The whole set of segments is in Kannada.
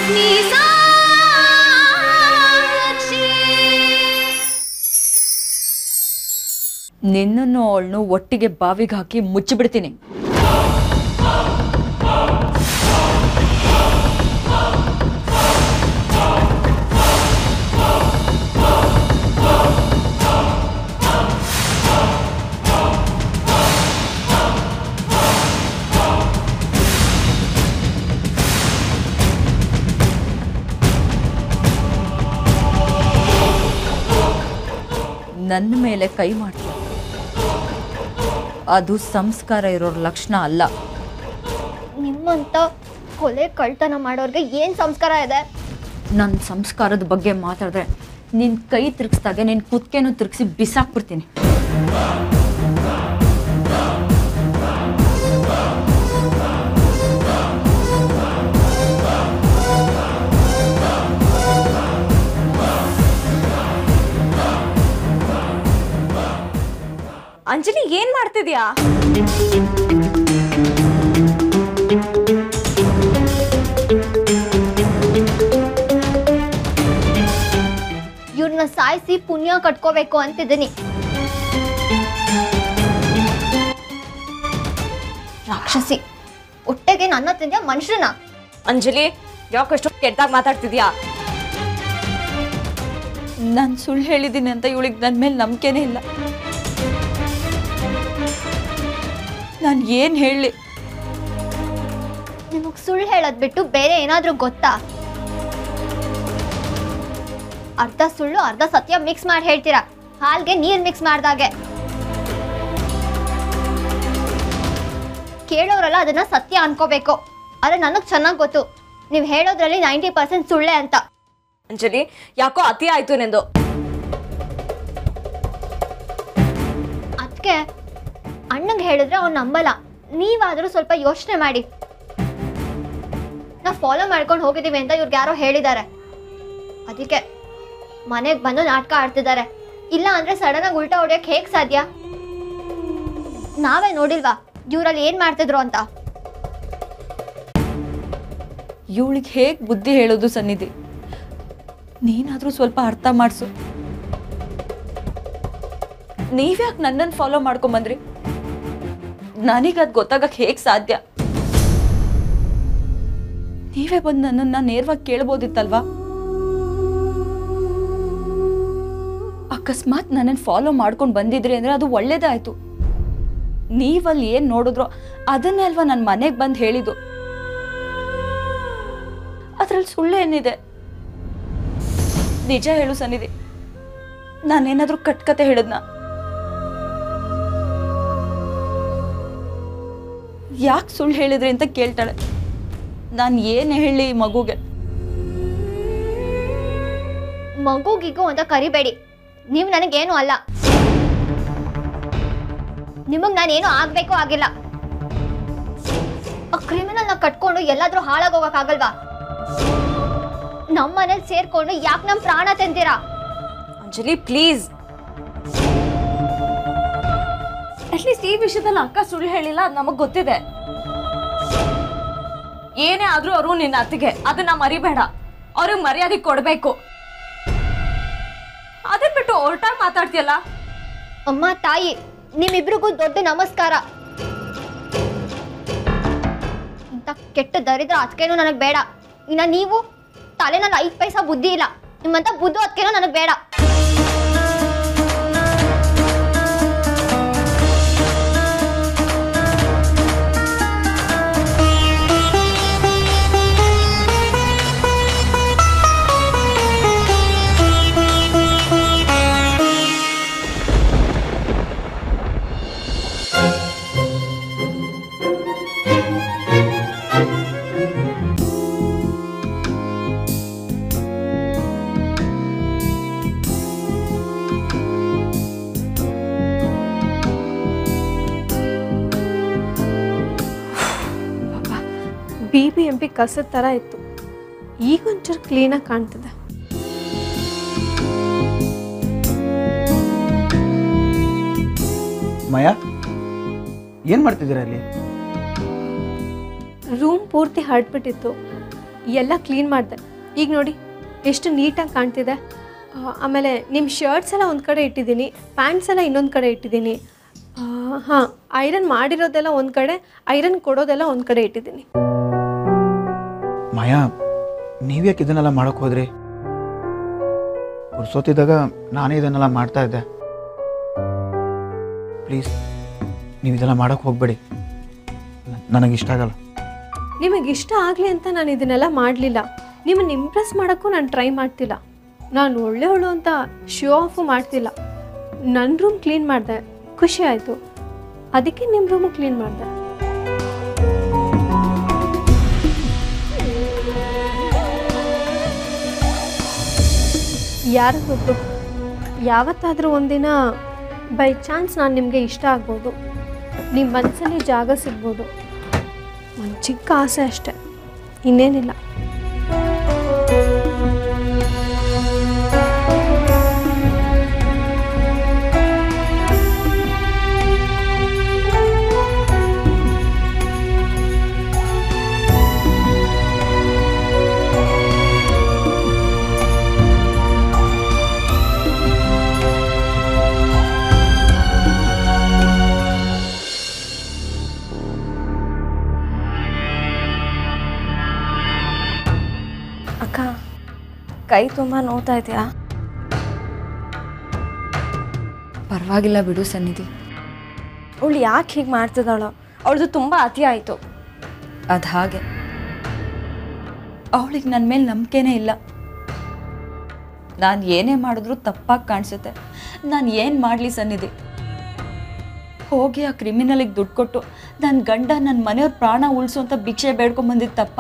ನಿನ್ನನ್ನು ಅವಳನ್ನು ಒಟ್ಟಿಗೆ ಬಾವಿಗೆ ಹಾಕಿ ಮುಚ್ಚಿಬಿಡ್ತೀನಿ ನನ್ನ ಮೇಲೆ ಕೈ ಮಾಡ್ತೀಯ ಅದು ಸಂಸ್ಕಾರ ಇರೋರ ಲಕ್ಷಣ ಅಲ್ಲ ನಿಮ್ಮಂತ ಕೊಲೆ ಕಳ್ತನ ಮಾಡೋರ್ಗೆ ಏನ್ ಸಂಸ್ಕಾರ ಇದೆ ನನ್ನ ಸಂಸ್ಕಾರದ ಬಗ್ಗೆ ಮಾತಾಡಿದ್ರೆ ನಿನ್ನ ಕೈ ತಿರುಗಿಸ್ದಾಗೆ ನಿನ್ನ ಕುತ್ತಿಗೆನೂ ತಿರುಗಿಸಿ ಬಿಸಾಕ್ಬಿಡ್ತೀನಿ ಅಂಜಲಿ ಏನ್ ಮಾಡ್ತಿದ್ಯಾ ಇವ್ರನ್ನ ಸಾಯಿಸಿ ಪುಣ್ಯ ಕಟ್ಕೋಬೇಕು ಅಂತಿದ್ದೀನಿ ರಾಕ್ಷಸಿ ಹೊಟ್ಟೆಗೆ ನನ್ನ ತಿಂದ್ಯಾ ಮನುಷ್ಯನ ಅಂಜಲಿ ಯಾಕಷ್ಟು ಕೆಟ್ಟದಾಗ ಮಾತಾಡ್ತಿದ್ಯಾ ನಾನು ಸುಳ್ಳು ಹೇಳಿದ್ದೀನಿ ಅಂತ ಇವಳಿಗೆ ನನ್ನ ಮೇಲೆ ನಂಬಿಕೆನೇ ಇಲ್ಲ ನಾನು ಏನು ಹೇಳಲಿ ನಿಮಗ್ ಸುಳ್ಳು ಹೇಳೋದ್ ಬಿಟ್ಟು ಬೇರೆ ಏನಾದ್ರೂ ಗೊತ್ತಾ ಅರ್ಧ ಸುಳ್ಳು ಅರ್ಧ ಸತ್ಯ ಮಿಕ್ಸ್ ಮಾಡಿ ಹೇಳ್ತೀರಾ ಹಾಲ್ಗೆ ನೀರ್ ಮಿಕ್ಸ್ ಮಾಡ್ದಾಗೆ ಕೇಳೋರಲ್ಲ ಅದನ್ನ ಸತ್ಯ ಅನ್ಕೋಬೇಕು ಆದ್ರೆ ನನಗ್ ಚೆನ್ನಾಗ್ ಗೊತ್ತು ನೀವು ಹೇಳೋದ್ರಲ್ಲಿ ನೈಂಟಿ ಪರ್ಸೆಂಟ್ ಸುಳ್ಳೆ ಅಂತ ಅಂಜಲಿ ಯಾಕೋ ಅತಿ ಆಯ್ತು ನಿಂದು ಅದಕ್ಕೆ ಅಣ್ಣಂಗೆ ಹೇಳಿದ್ರೆ ಅವ್ನು ನಂಬಲ್ಲ ನೀವಾದ್ರೂ ಸ್ವಲ್ಪ ಯೋಚನೆ ಮಾಡಿ ನಾವು ಫಾಲೋ ಮಾಡ್ಕೊಂಡು ಹೋಗಿದ್ದೀವಿ ಅಂತ ಇವ್ರಿಗೆ ಯಾರೋ ಹೇಳಿದ್ದಾರೆ ಅದಕ್ಕೆ ಮನೆಗೆ ಬಂದು ನಾಟಕ ಆಡ್ತಿದ್ದಾರೆ ಇಲ್ಲ ಅಂದ್ರೆ ಸಡನ್ ಆಗಿ ಉಲ್ಟಾ ಹೊಡಿಯಕ್ಕೆ ಹೇಗೆ ಸಾಧ್ಯ ನಾವೇ ನೋಡಿಲ್ವಾ ಇವ್ರಲ್ಲಿ ಏನ್ ಮಾಡ್ತಿದ್ರು ಅಂತ ಇವಳಿಗೆ ಹೇಗೆ ಬುದ್ಧಿ ಹೇಳೋದು ಸನ್ನಿಧಿ ನೀನಾದರೂ ಸ್ವಲ್ಪ ಅರ್ಥ ಮಾಡಿಸು ನೀವ್ಯಾಕೆ ನನ್ನನ್ನು ಫಾಲೋ ಮಾಡ್ಕೊಂಬಂದ್ರಿ ನನಗದು ಗೊತ್ತಾಗಕ್ಕೆ ಹೇಗೆ ಸಾಧ್ಯ ನೀವೇ ಬಂದು ನನ್ನನ್ನು ನೇರವಾಗಿ ಕೇಳ್ಬೋದಿತ್ತಲ್ವಾ ಅಕಸ್ಮಾತ್ ನನ್ನನ್ನು ಫಾಲೋ ಮಾಡ್ಕೊಂಡು ಬಂದಿದ್ರಿ ಅಂದರೆ ಅದು ಒಳ್ಳೇದಾಯ್ತು ನೀವಲ್ಲಿ ಏನು ನೋಡಿದ್ರೋ ಅದನ್ನೇ ಅಲ್ವಾ ನನ್ನ ಮನೆಗೆ ಬಂದು ಹೇಳಿದ್ದು ಅದ್ರಲ್ಲಿ ಸುಳ್ಳು ಏನಿದೆ ನಿಜ ಹೇಳು ಸನ್ನಿಧಿ ನಾನೇನಾದ್ರೂ ಕಟ್ಕತೆ ಹೇಳಿದ್ನ ಯಾಕೆ ಸುಳ್ಳು ಹೇಳಿದ್ರಿ ಅಂತ ಕೇಳ್ತಾಳೆ ನಾನು ಏನು ಹೇಳಿ ಈ ಮಗುಗೆ ಮಗುಗಿಗೂ ಅಂತ ಕರಿಬೇಡಿ ನೀವು ನನಗೇನು ಅಲ್ಲ ನಿಮಗ್ ನಾನೇನು ಆಗ್ಬೇಕು ಆಗಿಲ್ಲ ಆ ಕ್ರಿಮಿನಲ್ನ ಕಟ್ಕೊಂಡು ಎಲ್ಲಾದ್ರೂ ಹಾಳಾಗೋಗಕ್ಕಾಗಲ್ವಾ ನಮ್ಮ ಮನೇಲಿ ಸೇರ್ಕೊಂಡು ಯಾಕೆ ನಮ್ ಪ್ರಾಣ ತಿಂತೀರಾ ಅಂಜಲಿ ಪ್ಲೀಸ್ ಅಟ್ಲೀಸ್ಟ್ ಈ ವಿಷಯದಲ್ಲಿ ಅಕ್ಕ ಸುಳ್ಳು ಹೇಳಿಲ್ಲ ಅದು ನಮಗ್ ಗೊತ್ತಿದೆ ಏನೇ ಆದ್ರೂ ಅವರು ನಿನ್ನ ಅತ್ತಿಗೆ ಅದನ್ನ ಮರಿಬೇಡ ಅವ್ರಿಗೆ ಮರ್ಯಾದೆ ಕೊಡ್ಬೇಕು ಅದನ್ ಬಿಟ್ಟು ಹೊರಟಾಗಿ ಮಾತಾಡ್ತೀಯಲ್ಲ ಅಮ್ಮ ತಾಯಿ ನಿಮ್ಮಿಬ್ರಿಗೂ ದೊಡ್ಡ ನಮಸ್ಕಾರ ಇಂಥ ಕೆಟ್ಟ ದರಿದ್ರ ಅದಕ್ಕೇನು ನನಗೆ ಬೇಡ ಇನ್ನ ನೀವು ತಲೆನಲ್ಲಿ ಐದು ಪೈಸಾ ಬುದ್ಧಿ ಇಲ್ಲ ನಿಮ್ಮಂತ ಬುದ್ಧು ಅದಕ್ಕೇನೋ ನನಗೆ ಬೇಡ ಬಿ ಬಿ ಎಂ ಪಿ ಕಸದ ಥರ ಇತ್ತು ಈಗ ಒಂಚೂರು ಕ್ಲೀನಾಗಿ ಕಾಣ್ತದೆ ಮಯ ಏನು ಮಾಡ್ತಿದ್ದೀರಾ ಅಲ್ಲಿ ರೂಮ್ ಪೂರ್ತಿ ಹರಡ್ಬಿಟ್ಟಿತ್ತು ಎಲ್ಲ ಕ್ಲೀನ್ ಮಾಡಿದೆ ಈಗ ನೋಡಿ ಎಷ್ಟು ನೀಟಾಗಿ ಕಾಣ್ತಿದೆ ಆ, ಆಮೇಲೆ ನಿಮ್ಮ ಶರ್ಟ್ಸ್ ಎಲ್ಲ ಒಂದು ಕಡೆ ಇಟ್ಟಿದ್ದೀನಿ ಪ್ಯಾಂಟ್ಸ್ ಎಲ್ಲ ಇನ್ನೊಂದು ಕಡೆ ಇಟ್ಟಿದ್ದೀನಿ ಹಾಂ ಐರನ್ ಮಾಡಿರೋದೆಲ್ಲ ಒಂದು ಕಡೆ ಐರನ್ ಕೊಡೋದೆಲ್ಲ ಒಂದು ಕಡೆ ಇಟ್ಟಿದ್ದೀನಿ ಮಾಯಾ ನೀವ್ಯಾಕೆ ಇದನ್ನೆಲ್ಲ ಮಾಡಕ್ಕೆ ಹೋದ್ರಿ ಪುರ್ಸೋತಿದ್ದಾಗ ನಾನೇ ಇದನ್ನೆಲ್ಲ ಮಾಡ್ತಾ ಇದ್ದೆ ಪ್ಲೀಸ್ ನೀವು ಇದೆಲ್ಲ ಮಾಡೋಕ್ಕೆ ಹೋಗಬೇಡಿ ನನಗಿಷ್ಟ ಆಗಲ್ಲ ನಿಮಗೆ ಇಷ್ಟ ಆಗಲಿ ಅಂತ ನಾನು ಇದನ್ನೆಲ್ಲ ಮಾಡಲಿಲ್ಲ ನಿಮ್ಮನ್ನು ಇಂಪ್ರೆಸ್ ಮಾಡೋಕ್ಕೂ ನಾನು ಟ್ರೈ ಮಾಡ್ತಿಲ್ಲ ನಾನು ಒಳ್ಳೆಯವಳು ಅಂತ ಶೋ ಆಫು ಮಾಡ್ತಿಲ್ಲ ನನ್ನ ರೂಮ್ ಕ್ಲೀನ್ ಮಾಡಿದೆ ಖುಷಿ ಆಯಿತು ಅದಕ್ಕೆ ನಿಮ್ಮ ರೂಮು ಕ್ಲೀನ್ ಮಾಡಿದೆ ಯಾರು ಗೊತ್ತು ಯಾವತ್ತಾದರೂ ಒಂದಿನ ಬೈ ಚಾನ್ಸ್ ನಾನು ನಿಮಗೆ ಇಷ್ಟ ಆಗ್ಬೋದು ನಿಮ್ಮ ಮನಸ್ಸಲ್ಲಿ ಜಾಗ ಸಿಗ್ಬೋದು ಒಂದು ಚಿಕ್ಕ ಆಸೆ ಅಷ್ಟೆ ಇನ್ನೇನಿಲ್ಲ ಅಕ್ಕ ಕೈ ತುಂಬ ನೋವ್ತಾ ಇದೆಯಾ ಪರವಾಗಿಲ್ಲ ಬಿಡು ಸನ್ನಿಧಿ ಅವಳು ಯಾಕೆ ಹೀಗೆ ಮಾಡ್ತಿದ್ದಾಳೋ ಅವಳದು ತುಂಬ ಅತಿ ಆಯಿತು ಅದು ಹಾಗೆ ಅವಳಿಗೆ ನನ್ನ ಮೇಲೆ ನಂಬಿಕೆನೇ ಇಲ್ಲ ನಾನು ಏನೇ ಮಾಡಿದ್ರೂ ತಪ್ಪಾಗಿ ಕಾಣಿಸುತ್ತೆ ನಾನು ಏನು ಮಾಡಲಿ ಸನ್ನಿಧಿ ಹೋಗಿ ಆ ಕ್ರಿಮಿನಲಿಗೆ ದುಡ್ಡು ಕೊಟ್ಟು ನನ್ನ ಗಂಡ ನನ್ನ ಮನೆಯವ್ರ ಪ್ರಾಣ ಉಳಿಸು ಅಂತ ಭಿಕ್ಷೆ ಬೇಡ್ಕೊಂಬಂದಿದ್ದು ತಪ್ಪ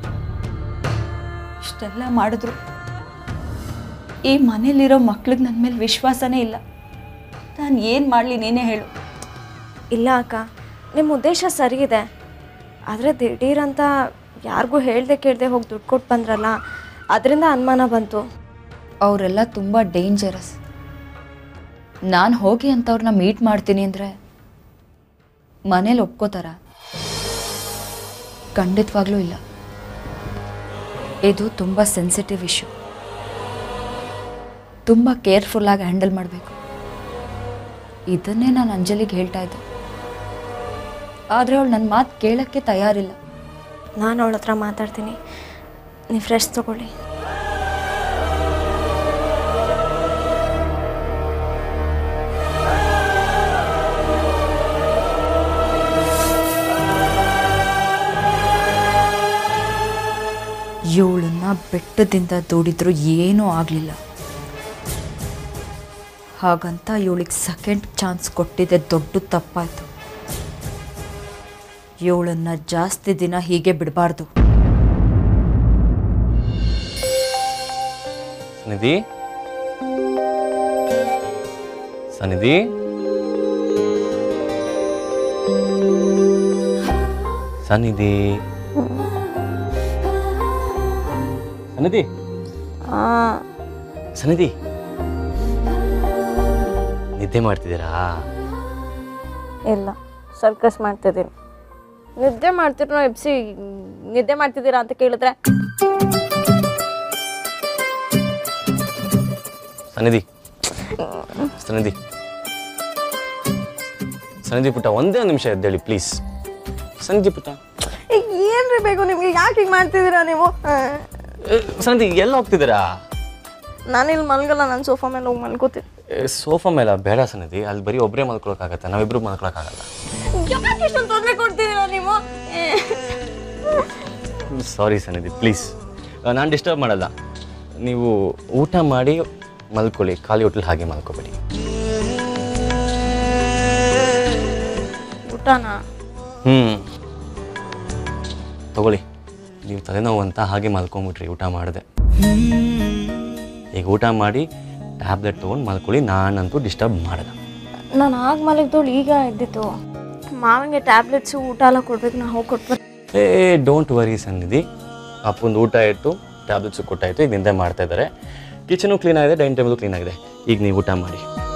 ಇಷ್ಟೆಲ್ಲ ಮಾಡಿದ್ರು ಈ ಮನೇಲಿರೋ ಮಕ್ಳಿಗೆ ನನ್ನ ಮೇಲೆ ವಿಶ್ವಾಸನೇ ಇಲ್ಲ ನಾನು ಏನು ಮಾಡಲಿ ನೀನೇ ಹೇಳು ಇಲ್ಲ ಅಕ್ಕ ನಿಮ್ಮ ಉದ್ದೇಶ ಸರಿ ಇದೆ ಆದರೆ ದಿಢೀರಂತ ಯಾರಿಗೂ ಹೇಳ್ದೆ ಕೇಳದೆ ಹೋಗಿ ದುಡ್ಡು ಕೊಟ್ಟು ಬಂದ್ರಲ್ಲ ಅದರಿಂದ ಅನುಮಾನ ಬಂತು ಅವರೆಲ್ಲ ತುಂಬ ಡೇಂಜರಸ್ ನಾನು ಹೋಗಿ ಅಂಥವ್ರನ್ನ ಮೀಟ್ ಮಾಡ್ತೀನಿ ಅಂದರೆ ಮನೇಲಿ ಒಪ್ಕೋತಾರ ಖಂಡಿತವಾಗ್ಲೂ ಇಲ್ಲ ಇದು ತುಂಬ ಸೆನ್ಸಿಟಿವ್ ಇಶ್ಯೂ ತುಂಬ ಕೇರ್ಫುಲ್ಲಾಗಿ ಹ್ಯಾಂಡಲ್ ಮಾಡಬೇಕು ಇದನ್ನೇ ನಾನು ಅಂಜಲಿಗೆ ಹೇಳ್ತಾ ಇದ್ದೆ ಆದರೆ ಅವಳು ನನ್ನ ಮಾತು ಕೇಳೋಕ್ಕೆ ತಯಾರಿಲ್ಲ ನಾನು ಅವಳ ಹತ್ರ ಮಾತಾಡ್ತೀನಿ ನೀವು ಫ್ರೆಶ್ ತಗೊಳ್ಳಿ ಇವಳನ್ನ ಬೆಟ್ಟದಿಂದ ದೂಡಿದ್ರು ಏನೂ ಆಗಲಿಲ್ಲ ಹಾಗಂತ ಇವಳಿಗೆ ಸೆಕೆಂಡ್ ಚಾನ್ಸ್ ಕೊಟ್ಟಿದ್ದೆ ದೊಡ್ಡ ತಪ್ಪಾಯಿತು ಇವಳನ್ನ ಜಾಸ್ತಿ ದಿನ ಹೀಗೆ ಬಿಡಬಾರ್ದು ಸನ್ನಿಧಿ ಸನ್ನಿಧಿ ಸನ್ನಿಧಿ ಸನ್ನಿಧಿ ಸನ್ನಿಧಿ ನಿದ್ದೆ ಮಾಡ್ತಿದ್ದೀರಾ ಇಲ್ಲ ಸರ್ಕಸ್ ಮಾಡ್ತಿದ್ದೀನಿ ನಿದ್ದೆ ಮಾಡ್ತಿರೋ ಎಬ್ಸಿ ನಿದ್ದೆ ಮಾಡ್ತಿದ್ದೀರಾ ಅಂತ ಕೇಳಿದ್ರೆ ಸನ್ನಿಧಿ ಸನ್ನಿಧಿ ಸನ್ನಿಧಿ ಪುಟ್ಟ ಒಂದೇ ಒಂದು ನಿಮಿಷ ಎದ್ದೇಳಿ ಪ್ಲೀಸ್ ಸನ್ನಿಧಿ ಪುಟ್ಟ ಏನ್ರಿ ಬೇಕು ನಿಮ್ಗೆ ಯಾಕೆ ಹೀಗೆ ಮಾಡ್ತಿದ್ದೀರಾ ನೀವು ಏ, ಸನ್ನಿಧಿ ಎಲ್ಲಿ ಹೋಗ್ತಿದ್ದೀರಾ ನಾನು ಇಲ್ಲಿ ಮಲ್ಗಲ್ಲ ನಾನು ಸೋಫಾ ಮೇಲೆ ಹೋಗಿ ಮಲ್ಕೋತೀನಿ ಏ, ಸೋಫಾ ಮೇಲೆ ಬೇಡ ಸನ್ನಿಧಿ ಅಲ್ಲಿ ಬರೀ ಒಬ್ಬರೇ ಮಲ್ಕೊಳಕ್ಕಾಗತ್ತೆ ನಾವಿಬ್ರು ಮಲ್ಕೊಳಕ್ಕಾಗಲ್ಲ ಯಾಕೆ ಇಷ್ಟೊಂದು ತೊಂದರೆ ಕೊಡ್ತಿದ್ದೀರಾ ನೀವು ಸಾರಿ ಸನ್ನಿಧಿ ಪ್ಲೀಸ್ ನಾನು ಡಿಸ್ಟರ್ಬ್ ಮಾಡಲ್ಲ ನೀವು ಊಟ ಮಾಡಿ ಮಲ್ಕೊಳ್ಳಿ ಖಾಲಿ ಹೋಟ್ಲ್ ಹಾಗೆ ಮಲ್ಕೋಬೇಡಿ ಊಟನಾ ಹ್ಞೂ ತಗೊಳ್ಳಿ ನೀವು ತಲೆನೋವು ಅಂತ ಹಾಗೆ ಮಲ್ಕೊಂಬಿಟ್ರಿ ಊಟ ಮಾಡಿದೆ ಈಗ ಊಟ ಮಾಡಿ ಟ್ಯಾಬ್ಲೆಟ್ ತೊಗೊಂಡು ಮಲ್ಕೊಳ್ಳಿ ನಾನಂತೂ ಡಿಸ್ಟರ್ಬ್ ಮಾಡಲ್ಲ ನಾನು ಆಗ ಮಲಗಿದವಳು ಈಗ ಎದ್ದಿತ್ತು ಮಾವಿಗೆ ಟ್ಯಾಬ್ಲೆಟ್ಸು ಊಟ ಎಲ್ಲ ಕೊಡ್ಬೇಕು ನಾ ಹೋಗಿ ಕೊಟ್ಬರ್ತೀನಿ ಏ ಡೋಂಟ್ ವರಿ ಸನ್ನಿಧಿ ಅಪ್ಪಂದು ಊಟ ಇಟ್ಟು ಟ್ಯಾಬ್ಲೆಟ್ಸು ಕೊಟ್ಟಾಯಿತು ಈಗ ನಿಂದೆ ಮಾಡ್ತಾ ಇದ್ದಾರೆ ಕಿಚನು ಕ್ಲೀನ್ ಆಗಿದೆ ಡೈನಿಂಗ್ ಟೇಬಲ್ ಕ್ಲೀನ್ ಆಗಿದೆ ಈಗ ನೀವು ಊಟ ಮಾಡಿ